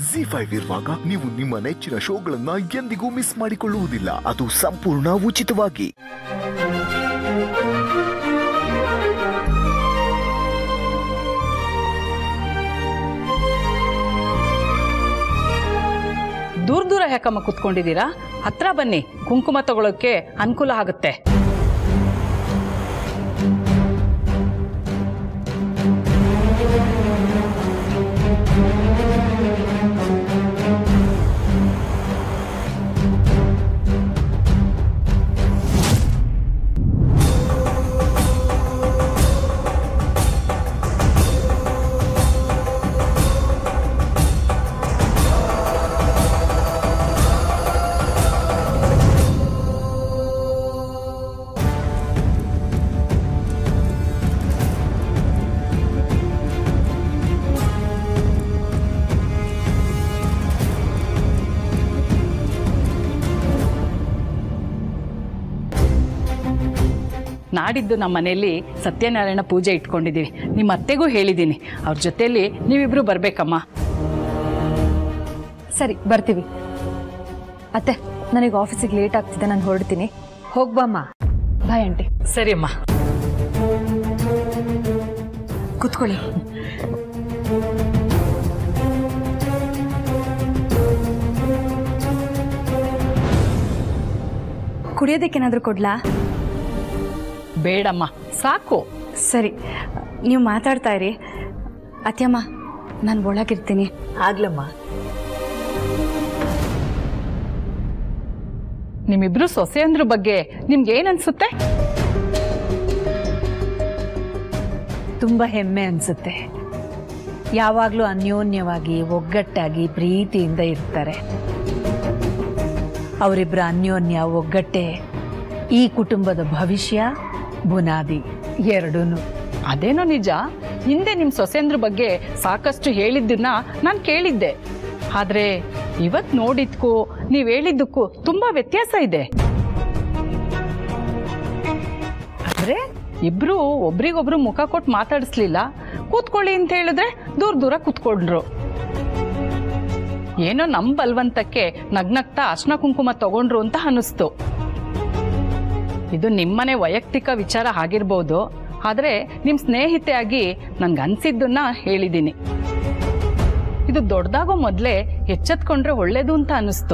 G five ಇರುವಾಗ ನೀವು ನಿಮ್ಮ ನೆಚ್ಚಿನ ಶೋಗಳನ್ನ ಎಂದಿಗೂ ಮಿಸ್ ಮಾಡಿಕೊಳ್ಳುವುದಿಲ್ಲ ಅದು ಸಂಪೂರ್ಣ ಉಚಿತವಾಗಿ ದೂರ ದೂರ ಯಾಕಮ್ಮ ಕುತ್ಕೊಂಡಿದ್ದೀರಾ ಹತ್ರ ಬನ್ನಿ ಕುಂಕುಮ ತಗೊಳ್ಳೋಕೆ ಅನುಕೂಲ ಆಗುತ್ತೆ ನಾಡಿದ್ದು ನಮ್ಮ ಮನೆಯಲ್ಲಿ ಸತ್ಯನಾರಾಯಣ ಪೂಜೆ ಇಟ್ಕೊಂಡಿದ್ದೀವಿ ನಿಮ್ಮ ಅತ್ತೆಗೂ ಹೇಳಿದ್ದೀನಿ ಅವ್ರ ಜೊತೆಯಲ್ಲಿ ನೀವಿಬ್ರು ಬರ್ಬೇಕಮ್ಮ ಸರಿ ಬರ್ತೀವಿ ಅತ್ತೆ ನನಗೆ ಆಫೀಸಿಗೆ ಲೇಟ್ ಆಗ್ತಿದೆ ನಾನು ಹೊರಡ್ತೀನಿ ಹೋಗ್ಬಮ್ಮ ಬಾಯ್ ಆಂಟಿ ಸರಿ ಅಮ್ಮ ಕುತ್ಕೊಳ್ಳಿ ಕುಡಿಯೋದಕ್ಕೇನಾದರೂ ಕೊಡ್ಲಾ ಬೇಡಮ್ಮ ಸಾಕು ಸರಿ ನೀವು ಮಾತಾಡ್ತಾ ಇರಿ ಅತ್ಯಮ್ಮ ನಾನು ಒಳಗಿರ್ತೀನಿ ಆಗ್ಲಮ್ಮ ನಿಮ್ಮಿಬ್ರು ಸೊಸೆಯಂದ್ರ ಬಗ್ಗೆ ನಿಮ್ಗೆ ಏನ್ ಅನ್ಸುತ್ತೆ ತುಂಬ ಹೆಮ್ಮೆ ಅನಿಸುತ್ತೆ ಯಾವಾಗಲೂ ಅನ್ಯೋನ್ಯವಾಗಿ ಒಗ್ಗಟ್ಟಾಗಿ ಪ್ರೀತಿಯಿಂದ ಇರ್ತಾರೆ ಅವರಿಬ್ಬರ ಅನ್ಯೋನ್ಯ ಒಗ್ಗಟ್ಟೆ ಈ ಕುಟುಂಬದ ಭವಿಷ್ಯ ಬುನಾದಿ ಎರಡೂ ಅದೇನೋ ನಿಜ ಹಿಂದೆ ನಿಮ್ ಸೊಸೆಯಂದ್ರ ಬಗ್ಗೆ ಸಾಕಷ್ಟು ಹೇಳಿದ್ದನ್ನ ನಾನು ಕೇಳಿದ್ದೆ ಆದ್ರೆ ಇವತ್ ನೋಡಿದ್ಕೂ ನೀವ್ ಹೇಳಿದ್ದಕ್ಕೂ ತುಂಬಾ ವ್ಯತ್ಯಾಸ ಇದೆ ಆದ್ರೆ ಇಬ್ರು ಒಬ್ರಿಗೊಬ್ರು ಮುಖ ಕೊಟ್ಟು ಮಾತಾಡಿಸ್ಲಿಲ್ಲ ಕೂತ್ಕೊಳ್ಳಿ ಅಂತ ಹೇಳಿದ್ರೆ ದೂರ ದೂರ ಕೂತ್ಕೊಂಡ್ರು ಏನೋ ನಮ್ ಬಲ್ವಂತಕ್ಕೆ ನಗ್ನಗ್ತಾ ಅರ್ಶನ ಕುಂಕುಮ ತಗೊಂಡ್ರು ಅಂತ ಅನಿಸ್ತು ಇದು ನಿಮ್ಮನೆ ವೈಯಕ್ತಿಕ ವಿಚಾರ ಆಗಿರ್ಬೋದು ಆದ್ರೆ ನಿಮ್ ಸ್ನೇಹಿತೆಯಾಗಿ ನನ್ಗೆ ಅನ್ಸಿದ್ದನ್ನ ಹೇಳಿದ್ದೀನಿ ಇದು ದೊಡ್ಡದಾಗೋ ಮೊದ್ಲೇ ಎಚ್ಚೆತ್ಕೊಂಡ್ರೆ ಒಳ್ಳೇದು ಅಂತ ಅನಿಸ್ತು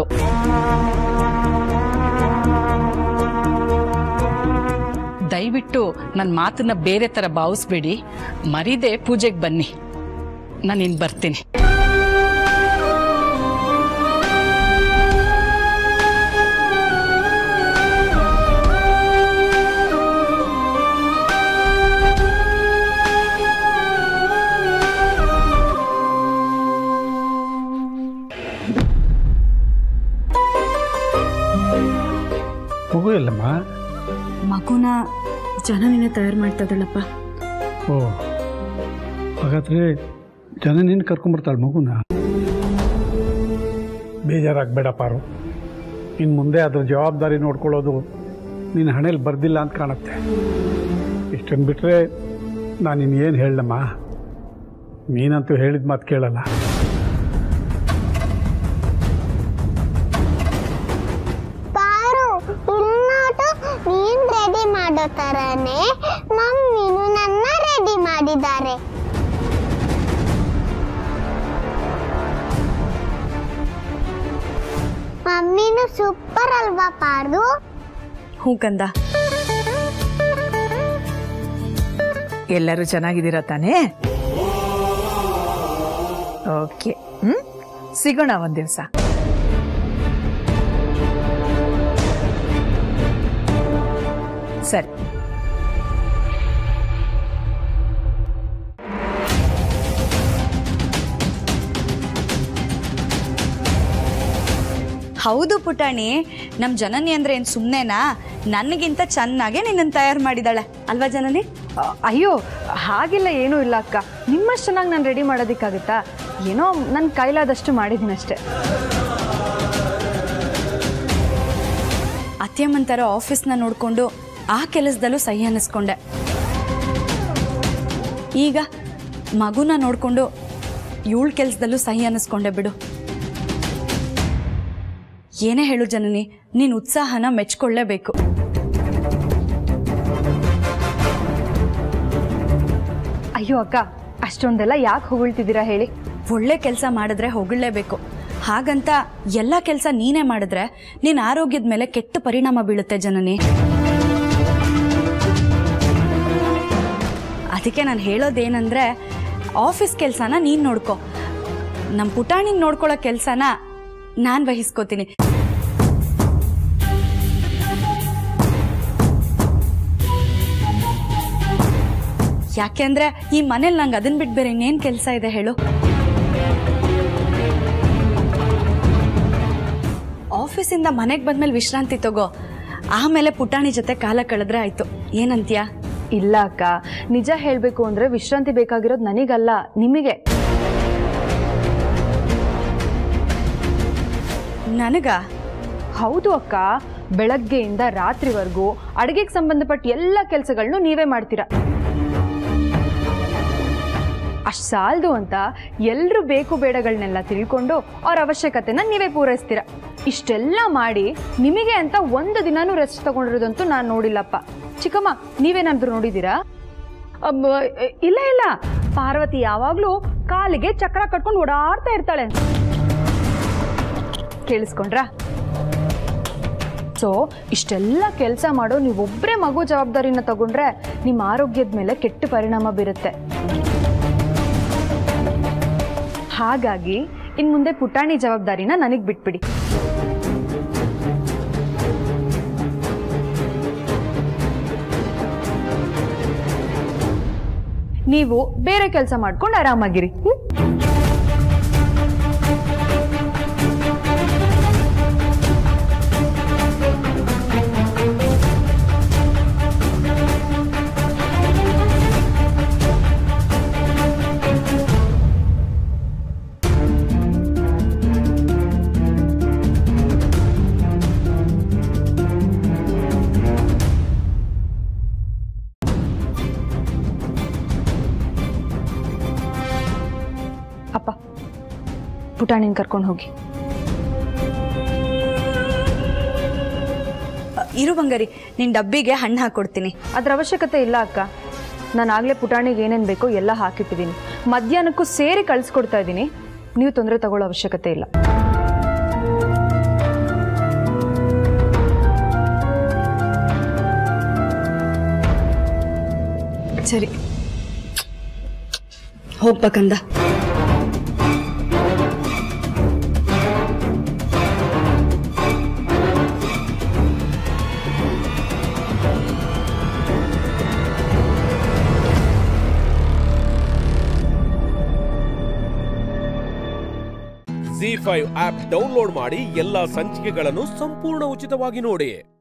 ದಯವಿಟ್ಟು ನನ್ನ ಮಾತನ್ನ ಬೇರೆ ತರ ಭಾವಿಸ್ಬೇಡಿ ಮರಿದೆ ಪೂಜೆಗೆ ಬನ್ನಿ ನಾನು ಇನ್ ಬರ್ತೀನಿ ಮಗು ಎಲ್ಲಮ್ಮ ಮಗುನ ಜನನಿನ ತಯಾರು ಮಾಡ್ತಾ ಇದ್ದಾಳಪ್ಪ ಓ ಹಾಗಾದ್ರೆ ಜನ ನೀನು ಕರ್ಕೊಂಬರ್ತಾಳೆ ಮಗುನ ಬೇಜಾರಾಗಬೇಡ ಪಾರು ಇನ್ನು ಮುಂದೆ ಅದ್ರ ಜವಾಬ್ದಾರಿ ನೋಡ್ಕೊಳ್ಳೋದು ನಿನ್ನ ಹಣೆಯಲ್ಲಿ ಬರ್ದಿಲ್ಲ ಅಂತ ಕಾಣುತ್ತೆ ಇಷ್ಟನ್ನು ಬಿಟ್ಟರೆ ನಾನು ಇನ್ನೇನು ಹೇಳಮ್ಮ ನೀನಂತೂ ಹೇಳಿದ ಮಾತು ಕೇಳಲ್ಲ ಪಾರು ಇಲ್ನೋಟು ನೀನ್ ರೆಡಿ ಮಾಡೋ ತರನೇ ಮಮ್ಮಿನು ನನ್ನ ರೆಡಿ ಮಾಡಿದ್ದಾರೆ ಮಮ್ಮಿನು ಸೂಪರ್ ಅಲ್ವಾ ಪಾರು ಹ್ಞೂ ಕಂದ ಎಲ್ಲರೂ ಚೆನ್ನಾಗಿದ್ದೀರಾ ತಾನೇ ಓಕೆ ಹ್ಮ್ ಸಿಗೋಣ ಒಂದ್ ದಿವಸ ಸರಿ ಹೌದು ಪುಟಾಣಿ ನಮ್ಮ ಜನನಿ ಅಂದ್ರೆ ಏನು ಸುಮ್ಮನೆನಾ ನನಗಿಂತ ಚೆನ್ನಾಗೆ ನಿನ್ನನ್ನು ತಯಾರು ಮಾಡಿದಾಳೆ ಅಲ್ವಾ ಜನನಿ ಅ- ಅಯ್ಯೋ ಹಾಗಿಲ್ಲ ಏನೂ ಇಲ್ಲ ಅಕ್ಕ ನಿಮ್ಮಷ್ಟು ಚೆನ್ನಾಗಿ ನಾನು ರೆಡಿ ಮಾಡೋದಕ್ಕಾಗುತ್ತಾ ಏನೋ ನನ್ನ ಕೈಲಾದಷ್ಟು ಮಾಡಿದ್ದೀನಿ ಅಷ್ಟೇ ಅತ್ಯಮ್ಮಂತರ ಆಫೀಸ್ನ ನೋಡಿಕೊಂಡು ಆ ಕೆಲಸದಲ್ಲೂ ಸಹಿ ಅನ್ನಿಸ್ಕೊಂಡೆ ಈಗ ಮಗುನ ನೋಡಿಕೊಂಡು ಇವಳ ಕೆಲಸದಲ್ಲೂ ಸಹಿ ಅನ್ನಿಸ್ಕೊಂಡೆ ಬಿಡು ಏನೇ ಹೇಳು ಜನನಿ ನೀನ್ ಉತ್ಸಾಹನ ಮೆಚ್ಕೊಳ್ಳೇಬೇಕು ಅಯ್ಯೋ ಅಕ್ಕ ಅಷ್ಟೊಂದೆಲ್ಲ ಯಾಕೆ ಹೊಗಳ್ತಿದ್ದೀರಾ ಹೇಳಿ ಒಳ್ಳೆ ಕೆಲಸ ಮಾಡಿದ್ರೆ ಹೊಗಳಲೇಬೇಕು ಹಾಗಂತ ಎಲ್ಲ ಕೆಲಸ ನೀನೇ ಮಾಡಿದ್ರೆ ನಿನ್ನ ಆರೋಗ್ಯದ ಮೇಲೆ ಕೆಟ್ಟ ಪರಿಣಾಮ ಬೀಳುತ್ತೆ ಜನನಿ ಅದಕ್ಕೆ ನಾನು ಹೇಳೋದೇನಂದ್ರೆ ಆಫೀಸ್ ಕೆಲಸನ ನೀನು ನೋಡ್ಕೊ ನಮ್ಮ ಪುಟಾಣಿನ ನೋಡ್ಕೊಳ್ಳೋ ಕೆಲಸನ ನಾನು ವಹಿಸ್ಕೋತೀನಿ ಯಾಕೆಂದ್ರೆ ಈ ಮನೇಲಿ ನಂಗೆ ಅದನ್ನ ಬಿಟ್ಟು ಬೇರೆ ಇನ್ನೇನು ಕೆಲಸ ಇದೆ ಹೇಳು ಆಫೀಸಿಂದ ಮನೆಗೆ ಬಂದ್ಮೇಲೆ ವಿಶ್ರಾಂತಿ ತಗೋ ಆಮೇಲೆ ಪುಟಾಣಿ ಜೊತೆ ಕಾಲ ಕಳೆದ್ರೆ ಆಯ್ತು ಏನಂತೀಯ ಇಲ್ಲ ಅಕ್ಕ ನಿಜ ಹೇಳಬೇಕು ಅಂದ್ರೆ ವಿಶ್ರಾಂತಿ ಬೇಕಾಗಿರೋದು ನನಗಲ್ಲ ನಿಮಗೆ ನನಗ ಹೌದು ಅಕ್ಕ ಬೆಳಗ್ಗೆಯಿಂದ ರಾತ್ರಿವರೆಗೂ ಅಡುಗೆಗೆ ಸಂಬಂಧಪಟ್ಟ ಎಲ್ಲ ಕೆಲಸಗಳನ್ನು ನೀವೇ ಮಾಡ್ತೀರಾ ಅಷ್ಟು ಸಾಲದು ಅಂತ ಎಲ್ಲರೂ ಬೇಕು ಬೇಡಗಳನ್ನೆಲ್ಲ ತಿಳ್ಕೊಂಡು ಅವ್ರ ಅವಶ್ಯಕತೆನ ನೀವೇ ಪೂರೈಸ್ತೀರ ಇಷ್ಟೆಲ್ಲ ಮಾಡಿ ನಿಮಗೆ ಅಂತ ಒಂದು ದಿನಾನೂ ರೆಸ್ಟ್ ತಗೊಂಡಿರೋದಂತೂ ನಾನು ನೋಡಿಲ್ಲಪ್ಪ ಚಿಕ್ಕಮ್ಮ ನೀವೇನಾದ್ರೂ ನೋಡಿದ್ದೀರಾ ಅಬ್ಬ, ಇಲ್ಲ ಇಲ್ಲ ಪಾರ್ವತಿ ಯಾವಾಗಲೂ ಕಾಲಿಗೆ ಚಕ್ರ ಕಟ್ಕೊಂಡು ಓಡಾಡ್ತಾ ಇರ್ತಾಳೆ ಕೇಳಿಸ್ಕೊಂಡ್ರಾ ಸೊ ಇಷ್ಟೆಲ್ಲ ಕೆಲಸ ಮಾಡೋ ನೀವೊಬ್ಬರೇ ಮಗು ಜವಾಬ್ದಾರಿನ ತಗೊಂಡ್ರೆ ನಿಮ್ಮ ಆರೋಗ್ಯದ ಮೇಲೆ ಕೆಟ್ಟ ಪರಿಣಾಮ ಬೀರುತ್ತೆ ಹಾಗಾಗಿ ಇನ್ನು ಮುಂದೆ ಪುಟಾಣಿ ಜವಾಬ್ದಾರಿನ ನನಗೆ ಬಿಟ್ಬಿಡಿ ನೀವು ಬೇರೆ ಕೆಲಸ ಮಾಡ್ಕೊಂಡು ಆರಾಮಾಗಿರಿ ಹ್ಮ್? ಅಪ್ಪ ಪುಟಾಣಿನ ಕರ್ಕೊಂಡು ಹೋಗಿ ಅ, ಇರು ಬಂಗಾರಿ ನಿನ್ನ ಡಬ್ಬಿಗೆ ಹಣ್ಣು ಹಾಕೊಡ್ತೀನಿ ಅದ್ರ ಅವಶ್ಯಕತೆ ಇಲ್ಲ ಅಕ್ಕ ನಾನು ಆಗಲೇ ಪುಟಾಣಿಗೆ ಏನೇನು ಬೇಕೋ ಎಲ್ಲ ಹಾಕಿಟ್ಟಿದ್ದೀನಿ ಮಧ್ಯಾಹ್ನಕ್ಕೂ ಸೇರಿ ಕಳಿಸ್ಕೊಡ್ತಾ ಇದ್ದೀನಿ ನೀವು ತೊಂದರೆ ತಗೊಳ್ಳೋ ಅವಶ್ಯಕತೆ ಇಲ್ಲ ಸರಿ ಹೋಗ್ಬೇಕಂದ ಜಿ ಫೈವ್ ಆಪ್ ಡೌನ್ಲೋಡ್ ಮಾಡಿ ಎಲ್ಲಾ ಸಂಚಿಕೆಗಳನ್ನು ಸಂಪೂರ್ಣ ಉಚಿತವಾಗಿ ನೋಡಿ